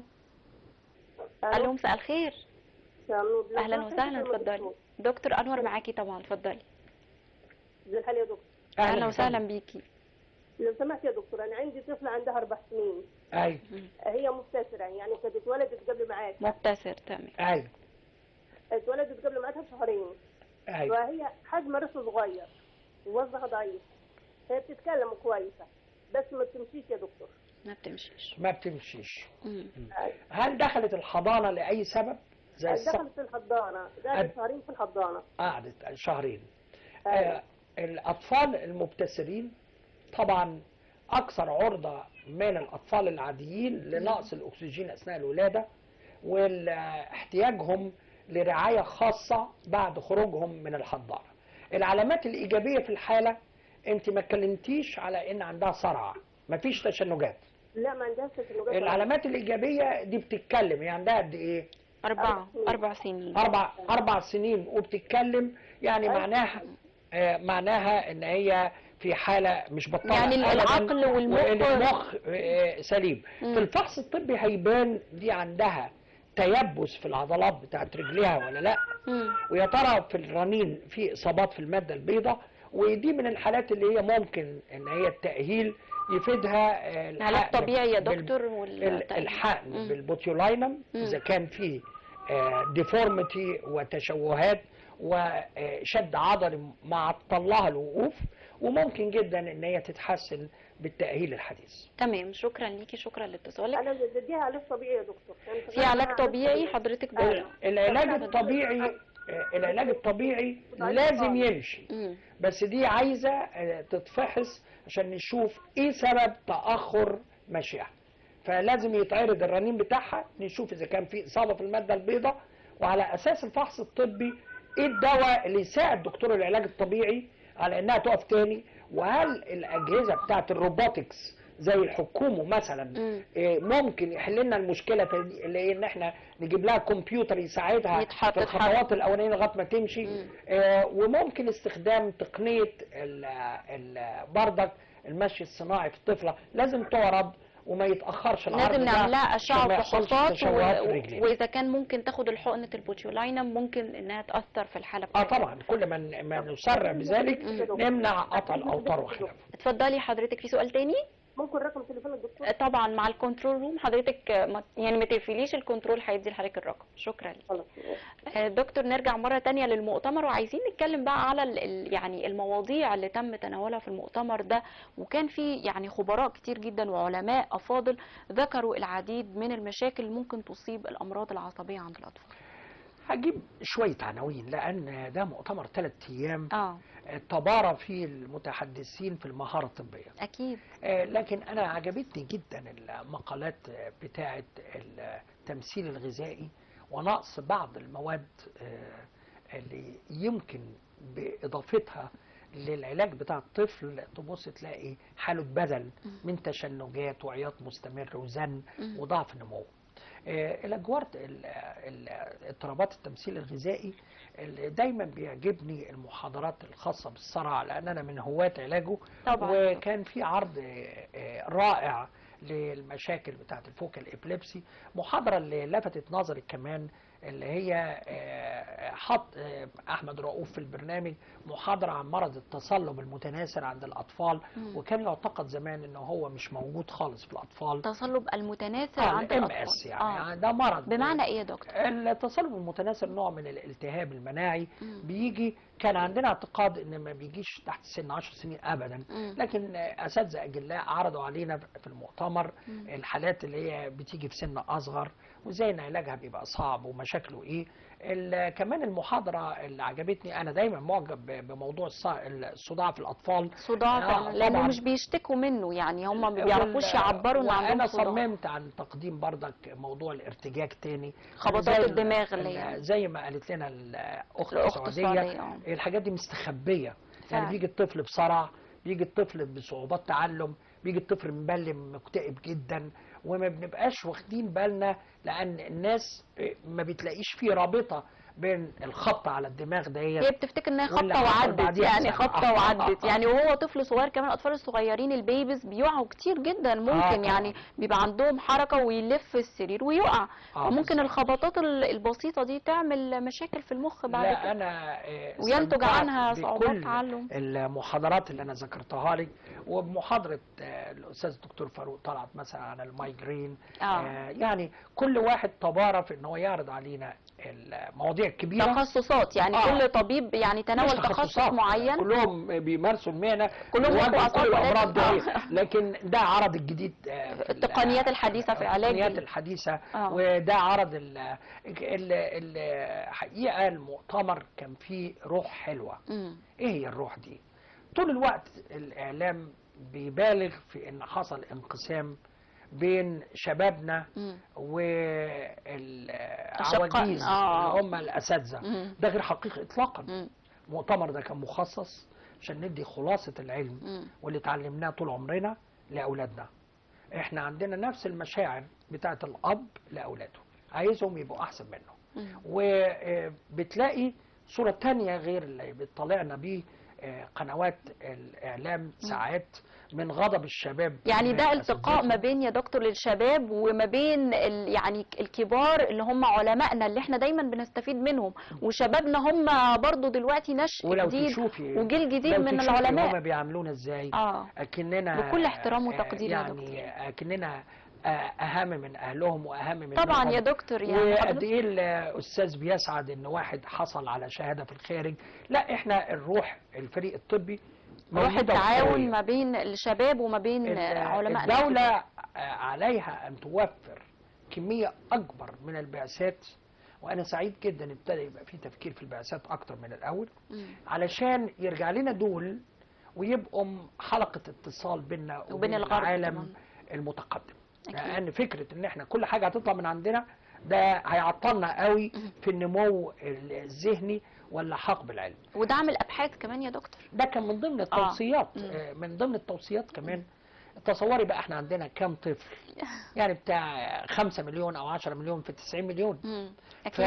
Speaker 1: الو مساء الخير اهلا وسهلا اتفضلي دكتور انور معاكي طبعا اتفضلي
Speaker 6: زي الحال يا دكتور
Speaker 1: اهلا وسهلا بيكي
Speaker 6: لو سمحت يا دكتور انا عندي طفله عندها اربع سنين
Speaker 3: اي
Speaker 6: هي مبتسره يعني كانت اتولدت قبل معاك
Speaker 1: مبتسر تمام
Speaker 3: اي
Speaker 6: اتولدت قبل معاك شهرين
Speaker 3: اي
Speaker 6: وهي حجم راسها صغير ووزنها ضعيف هي بتتكلم كويسه بس ما بتمشيش يا دكتور
Speaker 1: ما بتمشيش
Speaker 3: ما بتمشيش
Speaker 1: مم.
Speaker 3: هل دخلت الحضانه لاي سبب زي السبب
Speaker 6: دخلت في الحضانه
Speaker 3: أب-
Speaker 6: قعدت شهرين في الحضانه
Speaker 3: قعدت شهرين
Speaker 6: أيوة.
Speaker 3: آه الاطفال المبتسرين طبعا اكثر عرضه من الاطفال العاديين لنقص الاكسجين اثناء الولاده واحتياجهم لرعايه خاصه بعد خروجهم من الحضانه العلامات الايجابيه في الحاله انت ما اتكلمتيش على ان عندها صرع مفيش تشنجات
Speaker 6: لا ما عندهاش تشنجات
Speaker 3: العلامات الايجابيه دي بتتكلم يعني عندها قد ايه
Speaker 1: أربعة أربع سنين
Speaker 3: اربع اربع سنين وبتتكلم يعني
Speaker 6: أيوة.
Speaker 3: معناها آه، معناها ان هي في حاله مش بطاله
Speaker 1: يعني
Speaker 3: أبداً،
Speaker 1: العقل والمخ-
Speaker 3: والمخ آه، سليم
Speaker 1: مم.
Speaker 3: في الفحص الطبي هيبان دي عندها تيبس في العضلات بتاعت رجليها ولا لا
Speaker 1: مم.
Speaker 3: ويا ترى في الرنين في اصابات في الماده البيضاء ودي من الحالات اللي هي ممكن ان هي التاهيل يفيدها آه،
Speaker 1: علاج
Speaker 3: الحقن
Speaker 1: طبيعي يا
Speaker 3: بال-
Speaker 1: دكتور
Speaker 3: ال-
Speaker 1: وال
Speaker 3: الحقن
Speaker 1: مم.
Speaker 3: بالبوتيولاينم
Speaker 1: مم.
Speaker 3: اذا كان فيه ديفورميتي وتشوهات وشد عضلي معطل لها الوقوف وممكن جدا ان هي تتحسن بالتاهيل الحديث
Speaker 1: تمام شكرا ليكي شكرا لاتصالك
Speaker 6: انا بديها علاج طبيعي يا دكتور يعني
Speaker 1: في علاج طبيعي حضرتك
Speaker 6: أيوة.
Speaker 1: بقى
Speaker 3: العلاج الطبيعي آه، العلاج الطبيعي لازم يمشي
Speaker 1: مم.
Speaker 3: بس دي عايزه آه، تتفحص عشان نشوف ايه سبب تاخر مشيها فلازم يتعرض الرنين بتاعها نشوف اذا كان في اصابه في الماده البيضاء وعلى اساس الفحص الطبي ايه الدواء اللي يساعد دكتور العلاج الطبيعي على انها تقف تاني وهل الاجهزه بتاعت الروبوتكس زي الحكومه مثلا
Speaker 1: مم.
Speaker 3: إيه، ممكن يحل لنا المشكله في دي- اللي هي ان احنا نجيب لها كمبيوتر يساعدها
Speaker 1: يتحط-
Speaker 3: في الخطوات الاولانيه لغايه ما تمشي
Speaker 1: مم.
Speaker 3: آه، وممكن استخدام تقنيه ال- ال- بردك المشي الصناعي في الطفله لازم تعرض وما يتاخرش العرض
Speaker 1: لازم
Speaker 3: ده
Speaker 1: نعمل لها
Speaker 3: عشان
Speaker 1: اشعه
Speaker 3: ما يحصلش
Speaker 1: وفحوصات
Speaker 3: تشوهات في
Speaker 1: و...
Speaker 3: الرجلين.
Speaker 1: واذا كان ممكن تاخد الحقنه البوتيولاينم ممكن انها تاثر في الحاله
Speaker 3: اه
Speaker 1: بتاعتها
Speaker 3: طبعا كل ما ن- ما نسرع بذلك
Speaker 1: مم.
Speaker 3: نمنع قطع الاوتار وخلافه
Speaker 1: اتفضلي حضرتك في سؤال تاني
Speaker 6: ممكن رقم تليفون الدكتور
Speaker 1: آه، طبعا مع الكنترول روم حضرتك آه، ما- يعني ما تقفليش الكنترول هيدي لحضرتك الرقم شكرا لك
Speaker 6: خلاص
Speaker 1: آه، دكتور نرجع مرة تانية للمؤتمر وعايزين نتكلم بقى على ال- ال- يعني المواضيع اللي تم تناولها في المؤتمر ده وكان في يعني خبراء كتير جدا وعلماء أفاضل ذكروا العديد من المشاكل اللي ممكن تصيب الأمراض العصبية عند الأطفال
Speaker 3: هجيب شويه عناوين لان ده مؤتمر ثلاث ايام
Speaker 1: اه
Speaker 3: تبارى فيه المتحدثين في المهاره الطبيه
Speaker 1: أكيد
Speaker 3: آه، لكن انا عجبتني جدا المقالات آه، بتاعه التمثيل الغذائي ونقص بعض المواد آه، اللي يمكن باضافتها للعلاج بتاع الطفل تبص تلاقي حاله اتبدل من تشنجات وعياط مستمر وزن
Speaker 1: مم.
Speaker 3: وضعف نمو آه، الادوار ال- ال- اضطرابات التمثيل الغذائي اللي دايما بيعجبني المحاضرات الخاصه بالصرع لان انا من هواة علاجه
Speaker 1: طبعا
Speaker 3: وكان في عرض آه، آه، رائع للمشاكل بتاعه الفوكال ابليبسي محاضره اللي لفتت نظري كمان اللي هي آه، حط آه، احمد رؤوف في البرنامج محاضره عن مرض التصلب المتناثر عند الاطفال
Speaker 1: مم.
Speaker 3: وكان يعتقد زمان انه هو مش موجود خالص في الاطفال
Speaker 1: التصلب المتناثر
Speaker 3: اه
Speaker 1: عند
Speaker 3: الام
Speaker 1: الاطفال
Speaker 3: اس يعني,
Speaker 1: آه.
Speaker 3: يعني ده مرض
Speaker 1: بمعنى ايه يا دكتور
Speaker 3: التصلب المتناثر نوع من الالتهاب المناعي
Speaker 1: مم.
Speaker 3: بيجي كان عندنا اعتقاد ان ما بيجيش تحت سن 10 سنين ابدا
Speaker 1: مم.
Speaker 3: لكن اساتذه اجلاء عرضوا علينا في المؤتمر
Speaker 1: مم.
Speaker 3: الحالات اللي هي بتيجي في سن اصغر وازاي ان علاجها بيبقى صعب ومشاكله ايه ال- كمان المحاضره اللي عجبتني انا دايما معجب ب- بموضوع الص- الصداع في الاطفال
Speaker 1: صداع
Speaker 3: آه،
Speaker 1: فعلا لانه
Speaker 3: طبعاً.
Speaker 1: مش بيشتكوا منه يعني هم ما بيعرفوش يعبروا ان عندهم
Speaker 3: وانا
Speaker 1: صداع
Speaker 3: صممت عن تقديم بردك موضوع الارتجاج تاني
Speaker 1: خبطات
Speaker 3: زي ال-
Speaker 1: الدماغ اللي
Speaker 3: ال-
Speaker 1: هي
Speaker 3: زي ما قالت لنا الاخت
Speaker 1: الاخت
Speaker 3: السعوديه
Speaker 1: السعوديه اه
Speaker 3: الحاجات دي مستخبيه
Speaker 1: فعلا.
Speaker 3: يعني بيجي الطفل بصرع بيجي الطفل بصعوبات تعلم بيجي الطفل مبلم مكتئب جدا وما بنبقاش واخدين بالنا لان الناس ما بتلاقيش فيه رابطه بين الخبطه على الدماغ ديت
Speaker 1: هي بتفتكر ان هي
Speaker 3: واللي
Speaker 1: خبطه
Speaker 3: حصل
Speaker 1: وعدت
Speaker 3: بعديها
Speaker 1: يعني
Speaker 3: بسنة.
Speaker 1: خبطه وعدت يعني وهو طفل صغير كمان الاطفال الصغيرين البيبيز بيقعوا كتير جدا ممكن
Speaker 3: طبعاً.
Speaker 1: يعني بيبقى عندهم حركه ويلف السرير ويقع
Speaker 3: آه،
Speaker 1: وممكن
Speaker 3: بالظبط.
Speaker 1: الخبطات ال- البسيطه دي تعمل مشاكل في المخ بعد
Speaker 3: لا
Speaker 1: كده
Speaker 3: انا آه،
Speaker 1: وينتج
Speaker 3: استمتعت
Speaker 1: عنها صعوبات
Speaker 3: بكل
Speaker 1: تعلم
Speaker 3: المحاضرات اللي انا ذكرتها لك وبمحاضره آه، الاستاذ الدكتور فاروق طلعت مثلا عن المايجرين
Speaker 1: اه
Speaker 3: آه، يعني كل واحد تبارى في ان هو يعرض علينا المواضيع الكبيره
Speaker 1: تخصصات يعني
Speaker 3: آه.
Speaker 1: كل طبيب يعني تناول
Speaker 3: مش
Speaker 1: تخصص
Speaker 3: تخصصات،
Speaker 1: معين
Speaker 3: كلهم بيمارسوا المهنه
Speaker 1: كلهم
Speaker 3: بيواجهوا
Speaker 1: بيبقوا
Speaker 3: كل
Speaker 1: أطباء
Speaker 3: الامراض
Speaker 1: ولكن-
Speaker 3: دي
Speaker 1: آه.
Speaker 3: لكن ده عرض الجديد آه، في ال-
Speaker 1: التقنيات الحديثة في علاج
Speaker 3: التقنيات
Speaker 1: ال-
Speaker 3: الحديثه
Speaker 1: آه.
Speaker 3: وده عرض ال- ال- الحقيقه المؤتمر كان فيه روح حلوه
Speaker 1: مم.
Speaker 3: ايه هي الروح دي طول الوقت الاعلام بيبالغ في ان حصل انقسام بين شبابنا
Speaker 1: مم.
Speaker 3: والعواجيز
Speaker 1: آه.
Speaker 3: اللي هم الاساتذه
Speaker 1: مم.
Speaker 3: ده غير حقيقي اطلاقا
Speaker 1: مم.
Speaker 3: المؤتمر ده كان مخصص عشان ندي خلاصه العلم
Speaker 1: مم.
Speaker 3: واللي اتعلمناه طول عمرنا لاولادنا احنا عندنا نفس المشاعر بتاعه الاب لاولاده عايزهم يبقوا احسن منه
Speaker 1: مم.
Speaker 3: وبتلاقي صورة تانية غير اللي بتطلعنا بيه آه، قنوات الإعلام ساعات من غضب الشباب
Speaker 1: يعني ده
Speaker 3: من
Speaker 1: التقاء ما
Speaker 3: أساتذتهم.
Speaker 1: بين يا دكتور للشباب وما بين ال يعني الكبار اللي هم علمائنا اللي احنا دايما بنستفيد منهم وشبابنا هم برضو دلوقتي نشء
Speaker 3: ولو
Speaker 1: جديد
Speaker 3: تشوفي
Speaker 1: وجيل جديد
Speaker 3: لو
Speaker 1: من
Speaker 3: تشوفي هما
Speaker 1: العلماء
Speaker 3: بيعاملونا ازاي
Speaker 1: اه
Speaker 3: اكننا
Speaker 1: بكل احترام
Speaker 3: آه،
Speaker 1: وتقدير يا
Speaker 3: يعني اكننا آه، اهم من اهلهم واهم من
Speaker 1: طبعا يا دكتور يعني
Speaker 3: وقد
Speaker 1: حضرتك-
Speaker 3: ايه الاستاذ بيسعد ان واحد حصل على شهاده في الخارج لا احنا الروح الفريق الطبي
Speaker 1: روح
Speaker 3: موجودة
Speaker 1: التعاون
Speaker 3: وقوية.
Speaker 1: ما بين الشباب وما بين
Speaker 3: ال-
Speaker 1: علمائنا
Speaker 3: الدولة آه، عليها أن توفر كمية أكبر من البعثات وأنا سعيد جدا ابتدى يبقى في تفكير في البعثات أكتر من الأول
Speaker 1: مم.
Speaker 3: علشان يرجع لنا دول ويبقوا حلقة اتصال بيننا
Speaker 1: وبين الغرب
Speaker 3: العالم
Speaker 1: كمان.
Speaker 3: المتقدم
Speaker 1: أكيد.
Speaker 3: لأن فكرة إن إحنا كل حاجة هتطلع من عندنا ده هيعطلنا قوي في النمو الذهني واللحاق بالعلم
Speaker 1: ودعم الابحاث كمان يا دكتور
Speaker 3: ده كان من ضمن التوصيات
Speaker 1: مم.
Speaker 3: آه. من ضمن التوصيات كمان تصوري بقى احنا عندنا كام طفل يعني بتاع 5 مليون او 10 مليون في 90 مليون
Speaker 1: مم. اكيد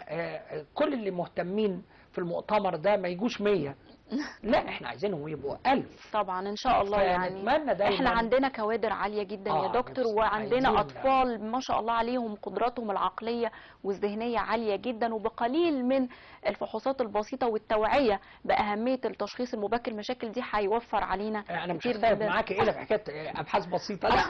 Speaker 3: فكل اللي مهتمين في المؤتمر ده ما يجوش 100 لا احنا عايزينهم يبقوا 1000
Speaker 1: طبعا ان شاء الله يعني
Speaker 3: فنتمنى دايما
Speaker 1: احنا عندنا كوادر عاليه جدا يا
Speaker 3: آه،
Speaker 1: دكتور
Speaker 3: بس
Speaker 1: وعندنا
Speaker 3: عايزين-
Speaker 1: اطفال ما شاء الله عليهم قدراتهم العقليه والذهنيه عاليه جدا وبقليل من الفحوصات البسيطه والتوعيه باهميه التشخيص المبكر المشاكل دي هيوفر علينا
Speaker 3: انا مش
Speaker 1: كتير
Speaker 3: هختلف
Speaker 1: جدا.
Speaker 3: معاك ايه في حكايه ابحاث بسيطه لا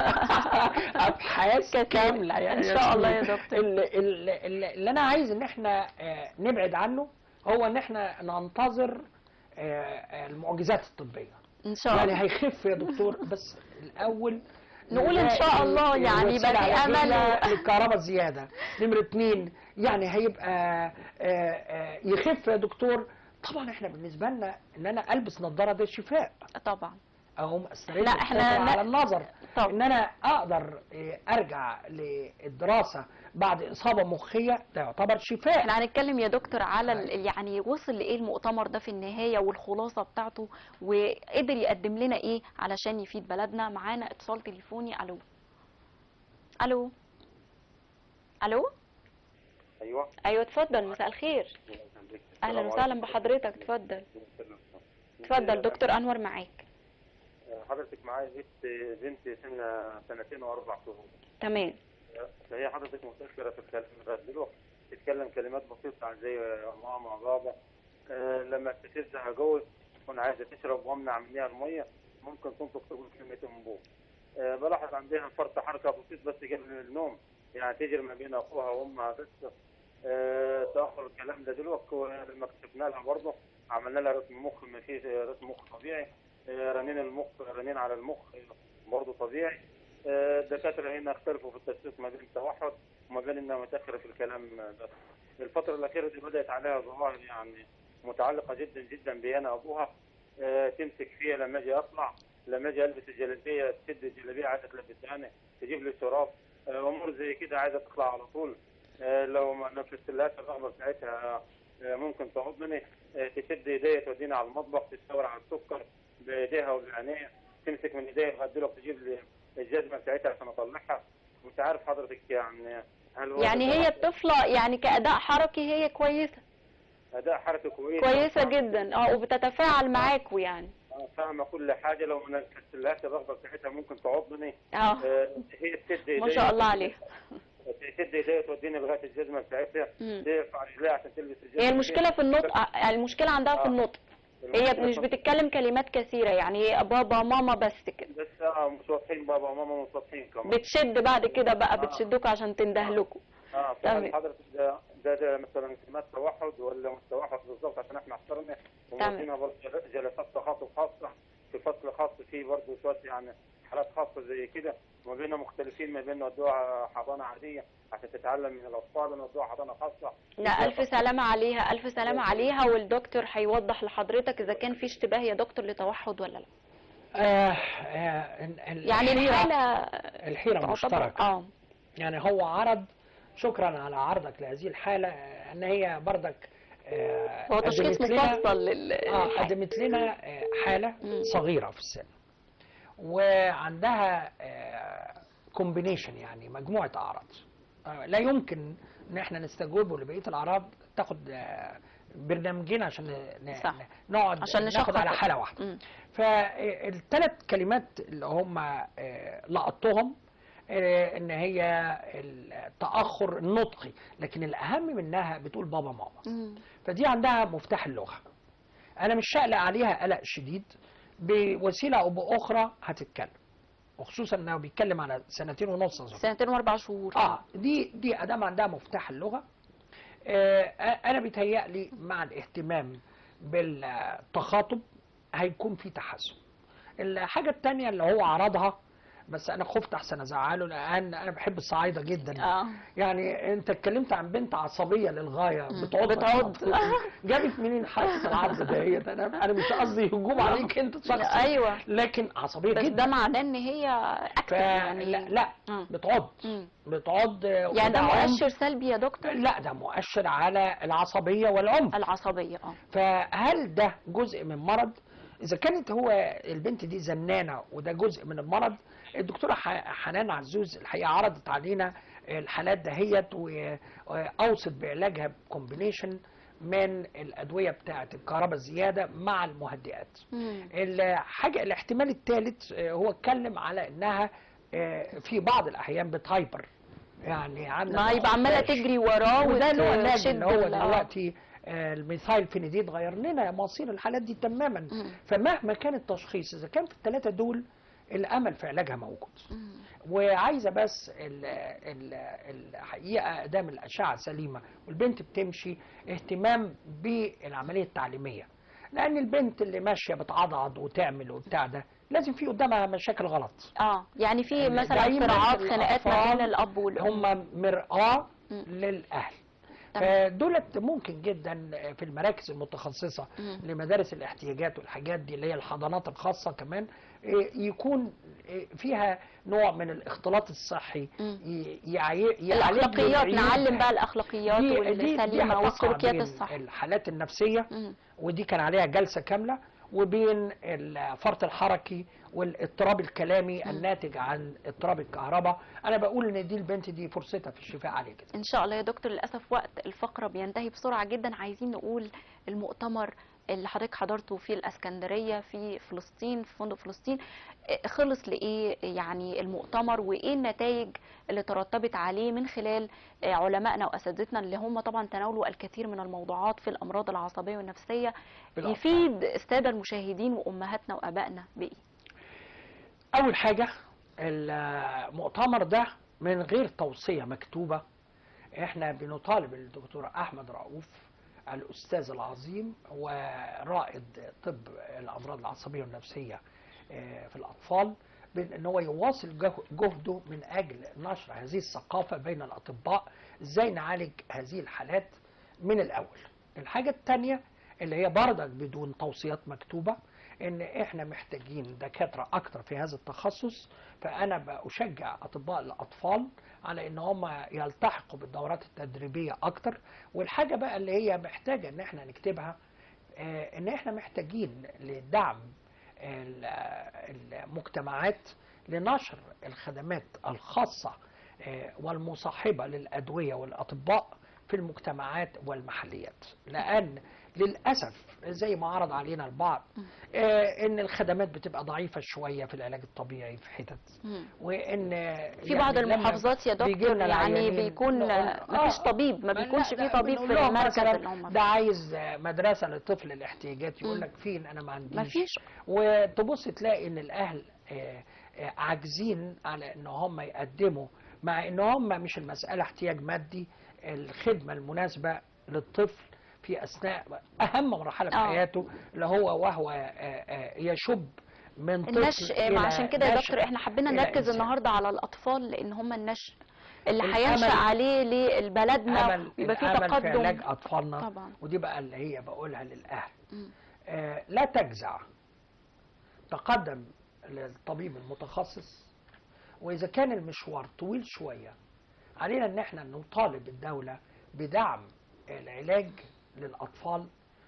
Speaker 3: ابحاث
Speaker 1: كتير.
Speaker 3: كامله يعني
Speaker 1: إن شاء الله يا دكتور.
Speaker 3: ال- ال- ال- اللي انا عايز ان احنا آه، نبعد عنه هو ان احنا ننتظر آه، آه، المعجزات الطبيه
Speaker 1: ان شاء
Speaker 3: يعني
Speaker 1: الله
Speaker 3: هيخف يا دكتور بس الاول
Speaker 1: نقول إن شاء
Speaker 3: نلاقي
Speaker 1: الله يعني
Speaker 3: الوسيلة
Speaker 1: يبقى في
Speaker 3: العلاجية
Speaker 1: أمل.
Speaker 3: للكهرباء الزياده نمره اتنين يعني هيبقى آه، آه، يخف يا دكتور طبعا احنا بالنسبه لنا ان انا البس نظاره ده شفاء
Speaker 1: طبعا
Speaker 3: اقوم استرد
Speaker 1: لا، إحنا
Speaker 3: القدرة
Speaker 1: ن-
Speaker 3: على النظر
Speaker 1: طب
Speaker 3: ان انا اقدر إيه، ارجع للدراسه بعد اصابه مخيه ده يعتبر شفاء
Speaker 1: احنا هنتكلم يا دكتور على ال- يعني وصل لايه المؤتمر ده في النهايه والخلاصه بتاعته وقدر يقدم لنا ايه علشان يفيد بلدنا معانا اتصال تليفوني الو الو الو
Speaker 7: ايوه
Speaker 1: ايوه اتفضل مساء الخير اهلا وسهلا بحضرتك اتفضل اتفضل دكتور انور معاك
Speaker 7: حضرتك معايا بنت بنت سنة سنتين واربع شهور
Speaker 1: تمام
Speaker 7: فهي حضرتك متأخرة في الكلام لغاية دلوقتي تتكلم كلمات بسيطة عن زي ماما بابا آه، لما تشدها جوز تكون عايزة تشرب وامنع منها المية ممكن تنطق تقول كلمتين من بوق آه، بلاحظ عندها فرط حركة بسيط بس قبل النوم يعني تجري ما بين اخوها وامها بس آه، تاخر الكلام ده دلوقتي لما كشفنا لها برضه عملنا لها رسم مخ ما فيش رسم مخ طبيعي آه، رنين المخ رنين على المخ برضه طبيعي آه، الدكاتره هنا اختلفوا في التشخيص ما بين التوحد وما بين انها متاخره في الكلام بس الفتره الاخيره دي بدات عليها ظواهر يعني متعلقه جدا جدا بانا ابوها آه، تمسك فيها لما اجي اطلع لما اجي البس الجلابيه تشد الجلابيه عايزه تلبسها تجيب لي شراب آه، امور زي كده عايزه تطلع على طول آه، لو ما نفذت لهاش الرغبه بتاعتها آه، ممكن تعضني آه، تشد ايديا توديني على المطبخ تشاور على السكر بايديها وبعينيها تمسك من ايديا لغايه دلوقتي تجيب لي الجزمه بتاعتها عشان اطلعها مش عارف حضرتك يعني هل هو
Speaker 1: يعني
Speaker 7: ده
Speaker 1: هي
Speaker 7: طبعاً
Speaker 1: الطفله يعني كاداء حركي هي كويسه
Speaker 7: اداء حركه كويس
Speaker 1: كويسه جدا اه وبتتفاعل معاكوا يعني
Speaker 7: فاهمه كل حاجه لو ما نفذتلهاش الرغبه بتاعتها ممكن تعضني
Speaker 1: اه
Speaker 7: آه، هي تشد ايديا
Speaker 1: ما شاء الله عليها
Speaker 7: تشد ايديا توديني لغايه الجزمه بتاعتها
Speaker 1: مم.
Speaker 7: ترفع رجليها عشان تلبس الجزمه
Speaker 1: هي المشكله في النطق يعني المشكله عندها في
Speaker 7: آه.
Speaker 1: النطق هي مش بتتكلم كلمات كثيره يعني هي بابا ماما بس كده
Speaker 7: بس اه مش واضحين بابا وماما مش واضحين كمان
Speaker 1: بتشد بعد كده بقى
Speaker 7: آه.
Speaker 1: بتشدكوا عشان تندهلكوا
Speaker 7: اه
Speaker 1: تمام.
Speaker 7: فهل حضرتك ده ده, ده مثلا كلمات توحد ولا مش توحد بالظبط عشان احنا احترمنا ومدينا برضه جل- جلسات تخاطب خاصه في فصل خاص فيه برضه شويه يعني حالات خاصه زي كده وما بيننا مختلفين ما بيننا ودوها حضانه عاديه عشان تتعلم من الاطفال ونودوها حضانه خاصه
Speaker 1: لا الف سلامه عليها الف سلامه عليها والدكتور هيوضح لحضرتك اذا كان في اشتباه يا دكتور لتوحد ولا لا
Speaker 3: آه آه ال- ال-
Speaker 1: يعني
Speaker 3: الحيرة-
Speaker 1: الحاله
Speaker 3: الحيره
Speaker 1: تعتبر
Speaker 3: مشتركه
Speaker 1: اه
Speaker 3: يعني هو عرض شكرا على عرضك لهذه الحاله آه، ان هي بردك آه،
Speaker 1: هو تشخيص
Speaker 3: قدمت لنا-
Speaker 1: مفصل لل
Speaker 3: اه
Speaker 1: للحالة.
Speaker 3: قدمت لنا آه، حاله
Speaker 1: مم.
Speaker 3: صغيره في السن وعندها كومبينيشن يعني مجموعه اعراض آه، لا يمكن ان احنا نستجوب لبقيه الاعراض تاخد آه، برنامجين عشان ن- ن-
Speaker 1: صح.
Speaker 3: نقعد
Speaker 1: عشان
Speaker 3: ناخد
Speaker 1: نشخص
Speaker 3: على حاله واحده
Speaker 1: مم.
Speaker 3: فالثلاث كلمات اللي هم آه، لقطتهم آه، ان هي التاخر النطقي لكن الاهم منها بتقول بابا ماما
Speaker 1: مم.
Speaker 3: فدي عندها مفتاح اللغه انا مش هقلق عليها قلق شديد بوسيله او باخرى هتتكلم وخصوصا انه بيتكلم على سنتين ونص أظن.
Speaker 1: سنتين واربع شهور
Speaker 3: اه دي دي ادام عندها مفتاح اللغه آه انا بيتهيألي مع الاهتمام بالتخاطب هيكون في تحسن الحاجه الثانيه اللي هو عرضها بس انا خفت احسن ازعله لان انا بحب الصعايده جدا
Speaker 1: اه
Speaker 3: يعني انت اتكلمت عن بنت عصبيه للغايه
Speaker 1: مم.
Speaker 3: بتعض
Speaker 1: بتعض.
Speaker 3: جابت منين حاسه العرض دهيت انا انا مش قصدي هجوم عليك انت شخصيا
Speaker 1: ايوه
Speaker 3: لكن عصبيه
Speaker 1: بس
Speaker 3: جدا
Speaker 1: ده معناه ان هي اكتف يعني
Speaker 3: لا لا
Speaker 1: مم.
Speaker 3: بتعض
Speaker 1: مم.
Speaker 3: بتعض
Speaker 1: يعني ده مؤشر سلبي يا دكتور
Speaker 3: لا ده مؤشر على العصبيه والعنف
Speaker 1: العصبيه اه
Speaker 3: فهل ده جزء من مرض اذا كانت هو البنت دي زنانه وده جزء من المرض الدكتوره ح- حنان عزوز الحقيقه عرضت علينا الحالات دهيت و- واوصت بعلاجها بكومبينيشن من الادويه بتاعه الكهرباء الزياده مع المهدئات
Speaker 1: مم.
Speaker 3: الحاجه الاحتمال الثالث هو اتكلم على انها آه، في بعض الاحيان بتهايبر يعني عندها
Speaker 1: ما يبقى عماله
Speaker 3: خفاش.
Speaker 1: تجري وراه
Speaker 3: وده نوع علاج
Speaker 1: وتشد
Speaker 3: اللي هو
Speaker 1: ال-
Speaker 3: دلوقتي آه، الميثايل فينيديد غير لنا مصير الحالات دي تماما
Speaker 1: مم.
Speaker 3: فمهما كان التشخيص اذا كان في الثلاثه دول الامل في علاجها موجود
Speaker 1: مم.
Speaker 3: وعايزه بس ال- ال- الحقيقه ادام الاشعه سليمه والبنت بتمشي اهتمام بالعمليه التعليميه لان البنت اللي ماشيه بتعضعض وتعمل وبتاع ده لازم في قدامها مشاكل غلط
Speaker 1: اه يعني في
Speaker 3: يعني
Speaker 1: مثلا
Speaker 3: دايماً
Speaker 1: صراعات خناقات ما
Speaker 3: الأطفال
Speaker 1: بين الاب والام
Speaker 3: هم مرآة
Speaker 1: مم.
Speaker 3: للأهل
Speaker 1: تمام.
Speaker 3: فدولت ممكن جدا في المراكز المتخصصه
Speaker 1: مم.
Speaker 3: لمدارس الاحتياجات والحاجات دي اللي هي الحضانات الخاصه كمان إيه، يكون إيه، فيها نوع من الاختلاط الصحي
Speaker 1: مم.
Speaker 3: ي- يعي- يعالج له
Speaker 1: الاخلاقيات
Speaker 3: العيوب.
Speaker 1: نعلم بقى الاخلاقيات
Speaker 3: دي- دي- دي
Speaker 1: والسليمه
Speaker 3: هتقع
Speaker 1: والسلوكيات
Speaker 3: بين
Speaker 1: الصح
Speaker 3: الحالات النفسيه
Speaker 1: مم.
Speaker 3: ودي كان عليها جلسه كامله وبين الفرط الحركي والاضطراب الكلامي الناتج عن اضطراب الكهرباء انا بقول ان دي البنت دي فرصتها في الشفاء عاليه جدا
Speaker 1: ان شاء الله يا دكتور للاسف وقت الفقره بينتهي بسرعه جدا عايزين نقول المؤتمر اللي حضرتك حضرته في الاسكندريه في فلسطين في فندق فلسطين إيه خلص لايه يعني المؤتمر وايه النتائج اللي ترتبت عليه من خلال آه، علمائنا واساتذتنا اللي هم طبعا تناولوا الكثير من الموضوعات في الامراض العصبيه والنفسيه
Speaker 3: بالأطفال.
Speaker 1: يفيد الساده المشاهدين وامهاتنا وابائنا بايه
Speaker 3: اول حاجه المؤتمر ده من غير توصيه مكتوبه احنا بنطالب الدكتور احمد رؤوف الاستاذ العظيم ورائد طب الامراض العصبيه والنفسيه آه، في الاطفال بان إن هو يواصل جه- جهده من اجل نشر هذه الثقافه بين الاطباء ازاي نعالج هذه الحالات من الاول الحاجه الثانيه اللي هي بردك بدون توصيات مكتوبه ان احنا محتاجين دكاتره اكتر في هذا التخصص فانا بشجع اطباء الاطفال على ان هم يلتحقوا بالدورات التدريبيه اكتر والحاجه بقى اللي هي محتاجه ان احنا نكتبها آه، ان احنا محتاجين لدعم ال- المجتمعات لنشر الخدمات الخاصه آه، والمصاحبه للادويه والاطباء في المجتمعات والمحليات لان للاسف زي ما عرض علينا البعض آه، ان الخدمات بتبقى ضعيفه شويه في العلاج الطبيعي في حتت
Speaker 1: مم.
Speaker 3: وان
Speaker 1: في بعض المحافظات يا دكتور يعني بيكون ما فيش طبيب ما بيكونش فيه طبيب في المركز اللي هم
Speaker 3: ده عايز مدرسه لطفل الاحتياجات يقول
Speaker 1: مم.
Speaker 3: لك فين انا ما عنديش
Speaker 1: ما فيش
Speaker 3: وتبص تلاقي ان الاهل آه، آه، عاجزين على ان هم يقدموا مع ان هم مش المساله احتياج مادي الخدمه المناسبه للطفل في اثناء اهم مرحله في
Speaker 1: آه.
Speaker 3: حياته اللي هو وهو آه، آه، يشب من طفل
Speaker 1: النشء ما
Speaker 3: إلى
Speaker 1: عشان كده يا
Speaker 3: نشأ
Speaker 1: دكتور احنا حبينا
Speaker 3: إلى
Speaker 1: نركز
Speaker 3: إنسان.
Speaker 1: النهارده على الاطفال لان هم النشء اللي
Speaker 3: الأمل-
Speaker 1: هينشا عليه لبلدنا
Speaker 3: امل
Speaker 1: ويبقى فيه
Speaker 3: الامل في علاج
Speaker 1: تقدم
Speaker 3: اطفالنا
Speaker 1: طبعا
Speaker 3: ودي بقى اللي هي بقولها للاهل
Speaker 1: مم.
Speaker 3: آه، لا تجزع تقدم للطبيب المتخصص واذا كان المشوار طويل شويه علينا ان احنا نطالب الدوله بدعم العلاج للاطفال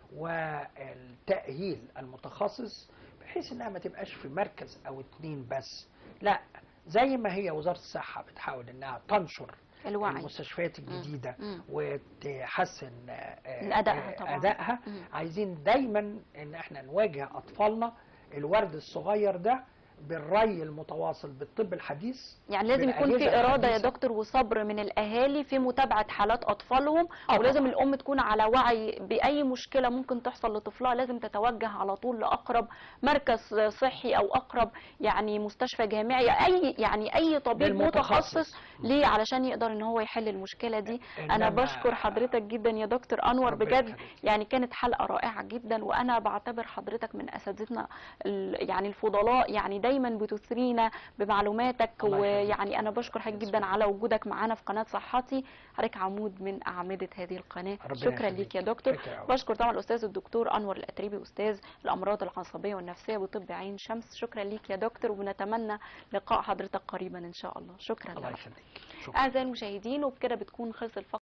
Speaker 3: والتاهيل المتخصص بحيث انها ما تبقاش في مركز او اتنين بس لا زي ما هي وزاره الصحه بتحاول انها تنشر
Speaker 1: الوعي
Speaker 3: المستشفيات الجديده
Speaker 1: مم.
Speaker 3: وتحسن آه،
Speaker 1: من أدائها
Speaker 3: آه،
Speaker 1: طبعاً.
Speaker 3: ادائها
Speaker 1: مم.
Speaker 3: عايزين دايما ان احنا نواجه اطفالنا الورد الصغير ده بالري المتواصل بالطب الحديث
Speaker 1: يعني لازم يكون في
Speaker 3: بالأجهزة
Speaker 1: اراده يا
Speaker 3: الحديثة.
Speaker 1: دكتور وصبر من الاهالي في متابعه حالات اطفالهم
Speaker 3: آه
Speaker 1: ولازم
Speaker 3: طبعاً.
Speaker 1: الام تكون على وعي باي مشكله ممكن تحصل لطفلها لازم تتوجه على طول لاقرب مركز صحي او اقرب يعني مستشفى جامعي اي يعني اي طبيب
Speaker 3: بالمتخصص.
Speaker 1: متخصص ليه علشان يقدر ان هو يحل المشكله دي انا
Speaker 3: إنما-
Speaker 1: بشكر حضرتك جدا يا دكتور انور
Speaker 3: ربنا
Speaker 1: بجد
Speaker 3: يخليك.
Speaker 1: يعني كانت حلقه رائعه جدا وانا بعتبر حضرتك من اساتذتنا ال- يعني الفضلاء يعني دايما بتثرينا بمعلوماتك
Speaker 3: الله يخليك.
Speaker 1: ويعني انا بشكر حضرتك جدا على وجودك معانا في قناه صحتي حضرتك عمود من اعمده هذه القناه
Speaker 3: ربنا
Speaker 1: شكرا
Speaker 3: يخليك.
Speaker 1: ليك يا دكتور
Speaker 3: شكرا أوي.
Speaker 1: بشكر طبعا الاستاذ الدكتور انور الاتريبي استاذ الامراض العصبيه والنفسيه بطب عين شمس شكرا ليك يا دكتور وبنتمنى لقاء حضرتك قريبا ان شاء الله شكرا
Speaker 3: الله
Speaker 1: لك
Speaker 3: يخليك شكرا
Speaker 1: اعزائي المشاهدين وبكده بتكون خلص الفقره